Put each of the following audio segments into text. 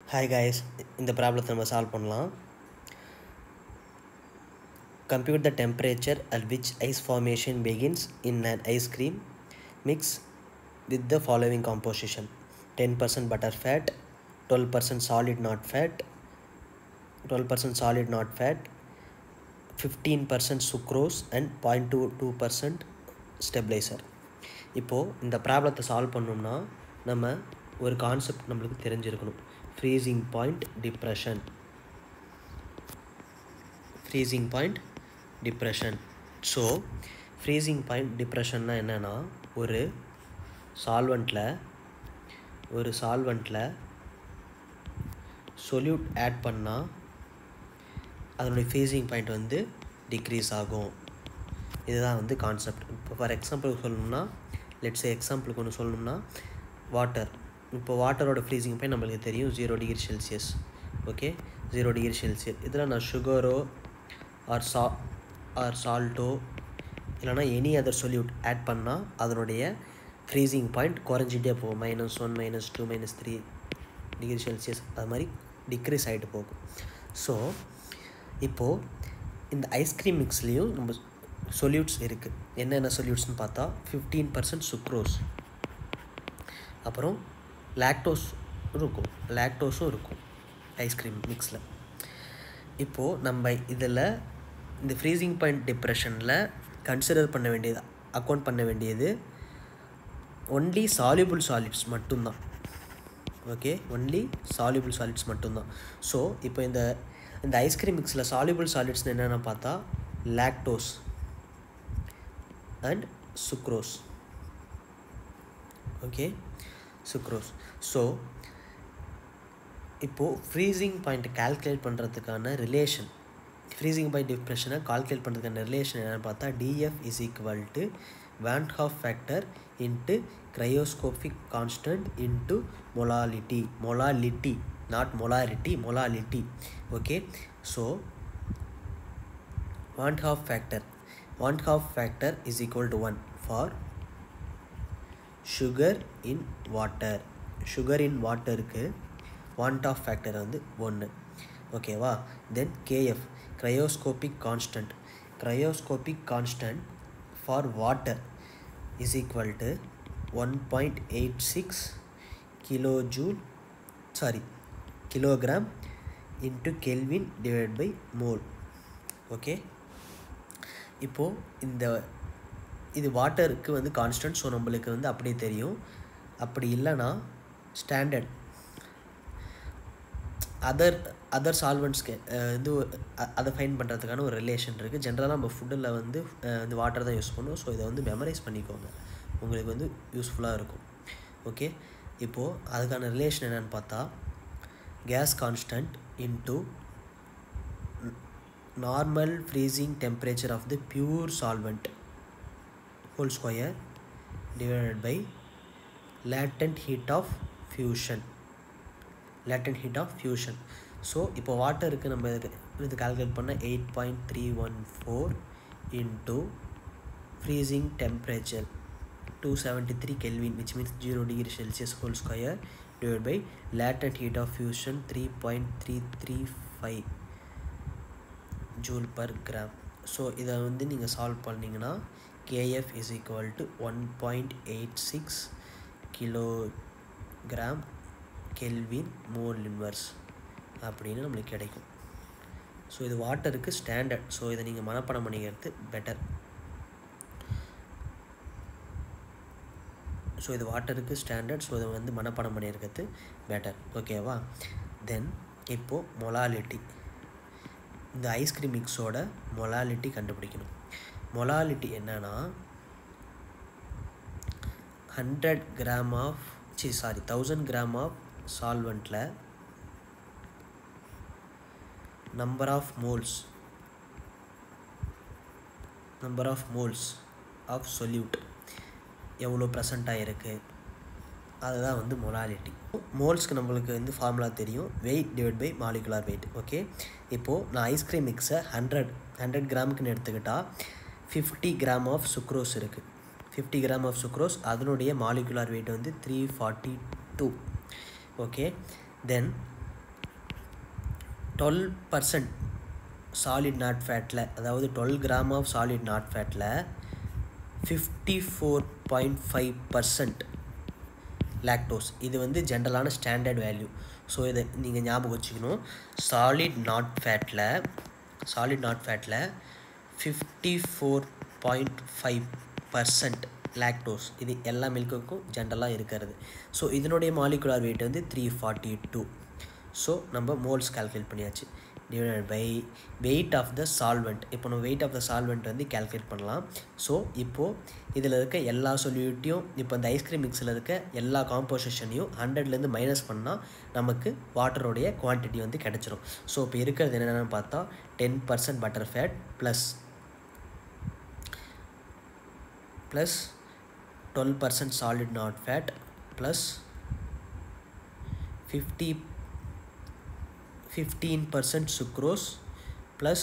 hi guys இந்த ப்ராப்ளத்தை நம்ம சால்வ் பண்ணலாம் compute the temperature at which ice formation begins in an ice cream mix with the following composition 10% butter fat 12% solid not fat 12% solid not fat 15% sucrose and 0.22% stabilizer இப்போது இந்த ப்ராப்ளத்தை solve பண்ணோம்னா நம்ம ஒரு கான்செப்ட் நம்மளுக்கு தெரிஞ்சிருக்கணும் freezing point depression freezing point depression so freezing point டிப்ரெஷன்னா என்னென்னா ஒரு சால்வெண்ட்டில் ஒரு சால்வெண்ட்டில் சொல்யூட் ஆட் பண்ணால் அதனுடைய ஃப்ரீசிங் பாயிண்ட் வந்து டிக்ரீஸ் ஆகும் இதுதான் வந்து கான்செப்ட் இப்போ ஃபார் எக்ஸாம்பிள் சொல்லணும்னா லெட்ஸ் எக்ஸாம்பிளுக்கு ஒன்று சொல்லணும்னா வாட்டர் இப்போ வாட்டரோட ஃப்ரீசிங் பாயிண்ட் நம்மளுக்கு தெரியும் zero degree Celsius okay zero degree Celsius இதில் நான் சுகரோ ஆர் சா ஆர் சால்ட்டோ இல்லைனா எனி அதர் சொல்யூட் ஆட் பண்ணால் அதனுடைய ஃப்ரீசிங் பாயிண்ட் குறைஞ்சிட்டே போகும் minus one minus two minus three degree Celsius அது மாதிரி டிக்ரீஸ் ஆகிட்டு போகும் ஸோ இப்போது இந்த ஐஸ்கிரீம் மிக்ஸ்லேயும் நம்ம சொல்யூட்ஸ் இருக்குது என்னென்ன சொல்யூட்ஸ்னு பார்த்தா ஃபிஃப்டீன் பர்சன்ட் சுக்ரோஸ் அப்புறம் லாக்டோஸ் இருக்கும் லாக்டோஸும் இருக்கும் ஐஸ்கிரீம் மிக்ஸில் இப்போது நம்ம இதில் இந்த ஃப்ரீசிங் பாயிண்ட் டிப்ரெஷனில் கன்சிடர் பண்ண வேண்டியது அக்கௌண்ட் பண்ண வேண்டியது ஒன்லி சால்யூபிள் சாலிட்ஸ் மட்டும்தான் ஓகே ஒன்லி சால்யூபிள் சாலிட்ஸ் மட்டும்தான் ஸோ இப்போ இந்த இந்த ஐஸ்கிரீம் மிக்ஸில் சால்யூபிள் சாலிட்ஸ் என்னென்ன பார்த்தா lactose and sucrose okay sucrose so இப்போது ஃப்ரீசிங் பாயிண்ட் கால்குலேட் பண்ணுறதுக்கான ரிலேஷன் ஃப்ரீசிங் பாயிண்ட் டிப்ரெஷனை கால்குலேட் பண்ணுறதுக்கான ரிலேஷன் என்னென்னு பார்த்தா TF is equal to van't Hoff factor into cryoscopic constant into molality molality not molarity molality okay so van't Hoff factor van't Hoff factor is equal to one for sugar in water sugar in வாட்டருக்கு van't Hoff factor வந்து ஒன்று ஓகேவா then KF cryoscopic constant cryoscopic constant for water is equal to one point eight six kilo joule sorry kilogram into kelvin divide by mole okay இப்போது இந்த இது வாட்டருக்கு வந்து constant so நம்மளுக்கு வந்து அப்படியே தெரியும் அப்படி இல்லைன்னா ஸ்டாண்டர்ட் அதர் அதர் சால்வெண்ட்ஸ்க்கு இது அதை ஃபைன் பண்ணுறதுக்கான ஒரு ரிலேஷன் இருக்குது ஜென்ரலாக நம்ம ஃபுட்டில் வந்து இந்த வாட்டர் தான் யூஸ் பண்ணுவோம் ஸோ இதை வந்து மெமரைஸ் பண்ணிக்கோங்க உங்களுக்கு வந்து யூஸ்ஃபுல்லாக இருக்கும் ஓகே இப்போது அதுக்கான ரிலேஷன் என்னென்னு பார்த்தா gas constant into normal freezing temperature of the pure solvent whole square divided by latent heat of fusion latent heat of fusion so இப்போ வாட்டருக்கு நம்ம இதுக்கு இது கால்குலேட் பண்ண eight point three one four into freezing temperature two seventy three kelvin which means zero degree Celsius whole square divide by latent heat of fusion three point three three five joule per gram so இதை வந்து நீங்கள் solve பண்ணிங்கன்னா KF is equal to 1.86 kilogram kelvin mole inverse அப்படின்னு நம்மளுக்கு கிடைக்கும் so இது வாட்டருக்கு standard so இதை நீங்கள் மனப்படம் பண்ணிக்கிறது பெட்டர் ஸோ இது வாட்டருக்கு ஸ்டாண்டர்ட் ஸோ இதை வந்து மனப்படம் பண்ணியிருக்கிறது பெட்டர் ஓகேவா தென் இப்போது மொலாலிட்டி இந்த ஐஸ்கிரீம் மிக்ஸோட மொலாலிட்டி கண்டுபிடிக்கணும் மொலாலிட்டி என்னன்னா hundred gram of c sorry thousand gram of சால்வெண்ட்டில் number of moles number of moles of solute எவ்வளோ ப்ரெசண்ட்டாக இருக்குது அதுதான் வந்து மொலாலிட்டி மோல்ஸ்க்கு நம்மளுக்கு வந்து ஃபார்முலா தெரியும் weight divide by molecular weight okay இப்போது நான் ஐஸ்கிரீம் மிக்ஸை ஹண்ட்ரட் ஹண்ட்ரட் கிராமுக்குன்னு எடுத்துக்கிட்டால் ஃபிஃப்டி கிராம் ஆஃப் சுக்ரோஸ் இருக்குது ஃபிஃப்டி கிராம் ஆஃப் சுக்ரோஸ் அதனுடைய மாலிகுலார் வெயிட் வந்து three forty two okay then twelve percent solid not ஃபேட்டில் அதாவது twelve gram of solid not ஃபேட்டில் fifty four point five percent lactose இது வந்து ஜென்ரலான ஸ்டாண்டர்ட் வேல்யூ ஸோ இதை நீங்கள் ஞாபகம் வச்சுக்கணும் சாலிட் நாட் ஃபேட்டில் சாலிட் நாட் ஃபேட்டில் fifty four point five percent lactose இது எல்லா மில்க்குக்கும் ஜென்ரலாக இருக்கிறது ஸோ இதனுடைய மாலிகுலார் வெயிட் வந்து த்ரீ ஃபார்ட்டி டூ ஸோ நம்ம மோல்ஸ் கால்குலேட் பண்ணியாச்சு divided by weight of the solvent இப்போ நம்ம வெயிட் ஆஃப் த சால்வெண்ட் வந்து கால்குலேட் பண்ணலாம் ஸோ இப்போது இதில் இருக்க எல்லா சொல்யூட்டையும் இப்போ இந்த ஐஸ்கிரீம் மிக்ஸில் இருக்க எல்லா காம்போசிஷனையும் ஹண்ட்ரட்லேருந்து மைனஸ் பண்ணால் நமக்கு வாட்டருடைய குவான்டிட்டி வந்து கிடச்சிரும் ஸோ இப்போ இருக்கிறது என்னென்னு பார்த்தா ten percent butter fat plus plus twelve percent solid not fat plus fifty fifteen percent sucrose plus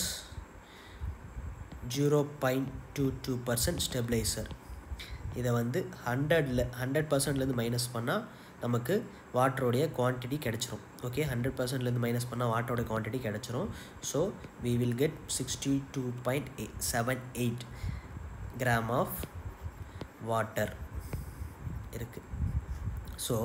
zero point two two percent stabiliser இதை வந்து ஹண்ட்ரடில் ஹண்ட்ரட் பர்சன்ட்லேருந்து மைனஸ் பண்ணால் நமக்கு வாட்டருடைய குவான்டிட்டி கிடச்சிரும் ஓகே ஹண்ட்ரட் பர்சன்ட்லேருந்து மைனஸ் பண்ணால் வாட்டரோட குவான்டிட்டி கிடச்சிரும் so we will get sixty two point eight seven eight gram of water இருக்குது so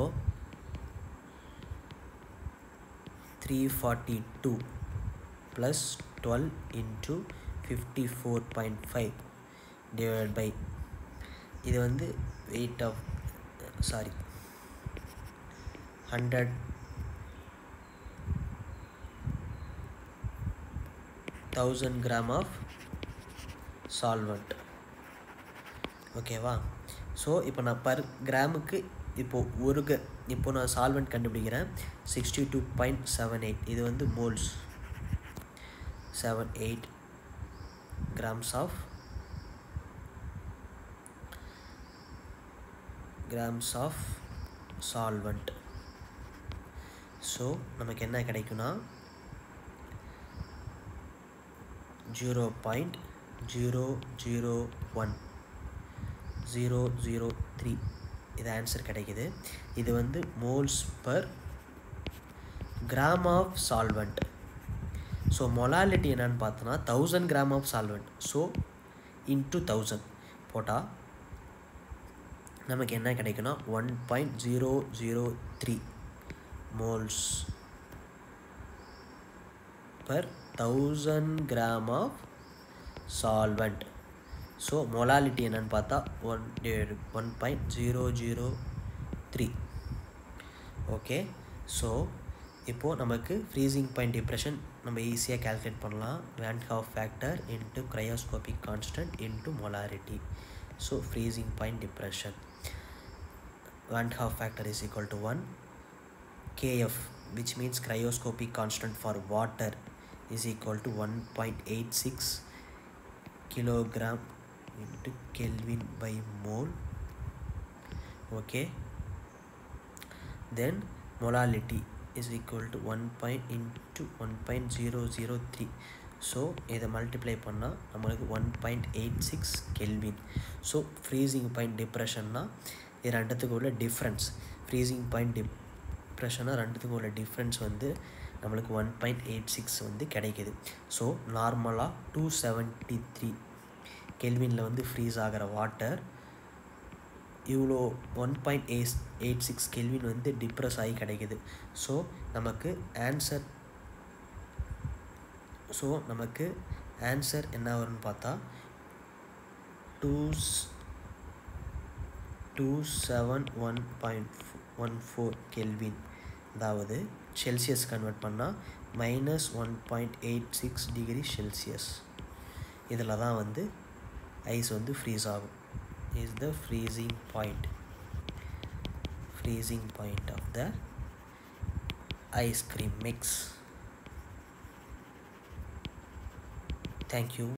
three forty two plus twelve into fifty four point five divide by இது வந்து weight of sorry hundred thousand gram of solvent ஓகேவா so இப்போ நான் per கிராமுக்கு இப்போது ஒரு க இப்போ நான் சால்வெண்ட் கண்டுபிடிக்கிறேன் sixty two point seven eight இது வந்து moles seven eight grams of grams of solvent so நமக்கு என்ன கிடைக்குன்னா zero point zero zero one zero zero three இது ஆன்சர் கிடைக்குது இது வந்து moles per gram of solvent so molality என்னன்னு பார்த்தோன்னா thousand gram of solvent so into thousand போட்டால் நமக்கு என்ன கிடைக்குன்னா one point zero zero three moles per thousand gram of solvent so molality என்னன்னு பார்த்தா one one point zero zero three okay so இப்போது நமக்கு ஃப்ரீசிங் பாயிண்ட் டிப்ரெஷன் நம்ம ஈஸியாக கால்குலேட் பண்ணலாம் van't Hoff factor into cryoscopic constant into molarity so freezing point depression van't Hoff factor is equal to one kf which means cryoscopic constant for water is equal to 1.86 kilogram into kelvin by mole okay then molality is equal to 1 point into 1.003 so இதை multiply பண்ணால் நம்மளுக்கு one point eight six kelvin so freezing point டிப்ரெஷன்னா இது ரெண்டுத்துக்கு உள்ள difference freezing point dip டிப்ரெஷனாக ரெண்டுத்துக்கும் உள்ள டிஃப்ரென்ஸ் வந்து நம்மளுக்கு ஒன் பாயிண்ட் எயிட் சிக்ஸ் வந்து கிடைக்கிது ஸோ நார்மலாக டூ செவன்ட்டி த்ரீ கெல்வினில் வந்து ஃப்ரீஸ் ஆகிற வாட்டர் இவ்வளோ one point eight eight six kelvin வந்து டிப்ரெஸ் ஆகி கிடைக்கிது ஸோ நமக்கு ஆன்சர் ஸோ நமக்கு ஆன்சர் என்ன வரும்னு பார்த்தா two two seven one point one four kelvin அதாவது செல்சியஸ் கன்வெர்ட் பண்ணால் minus one point eight six degree Celsius இதில் தான் வந்து ஐஸ் வந்து ஃப்ரீஸ் ஆகும் is the freezing point freezing point of the ice cream mix thank you